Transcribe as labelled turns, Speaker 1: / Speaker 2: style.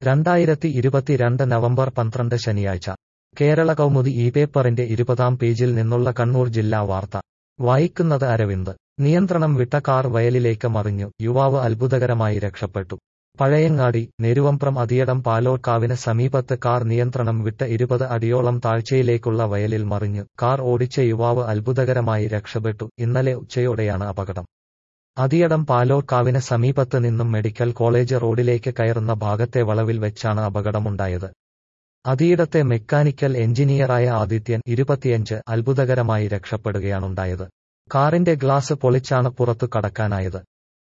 Speaker 1: രണ്ടായിരത്തി ഇരുപത്തിരണ്ട് നവംബർ പന്ത്രണ്ട് ശനിയാഴ്ച കേരള കൗമുദി ഈ പേപ്പറിന്റെ ഇരുപതാം പേജിൽ നിന്നുള്ള കണ്ണൂർ ജില്ലാ വാർത്ത വായിക്കുന്നത് അരവിന്ദ് നിയന്ത്രണം വിട്ട കാർ വയലിലേക്ക് മറിഞ്ഞു യുവാവ് അത്ഭുതകരമായി രക്ഷപ്പെട്ടു പഴയങ്ങാടി നെരുവമ്പ്രം അതിയടം പാലോട്കാവിന് സമീപത്ത് കാർ നിയന്ത്രണം വിട്ട് ഇരുപത് അടിയോളം താഴ്ചയിലേക്കുള്ള വയലിൽ മറിഞ്ഞു കാർ ഓടിച്ച യുവാവ് അത്ഭുതകരമായി രക്ഷപ്പെട്ടു ഇന്നലെ ഉച്ചയോടെയാണ് അപകടം അതിയടം പാലോട്കാവിന് സമീപത്ത് നിന്നും മെഡിക്കൽ കോളേജ് റോഡിലേക്ക് കയറുന്ന ഭാഗത്തെ വളവിൽ വെച്ചാണ് അപകടമുണ്ടായത് അതിയിടത്തെ മെക്കാനിക്കൽ എഞ്ചിനീയറായ ആദിത്യൻ ഇരുപത്തിയഞ്ച് അത്ഭുതകരമായി രക്ഷപ്പെടുകയാണുണ്ടായത് കാറിന്റെ ഗ്ലാസ് പൊളിച്ചാണ് പുറത്തു കടക്കാനായത്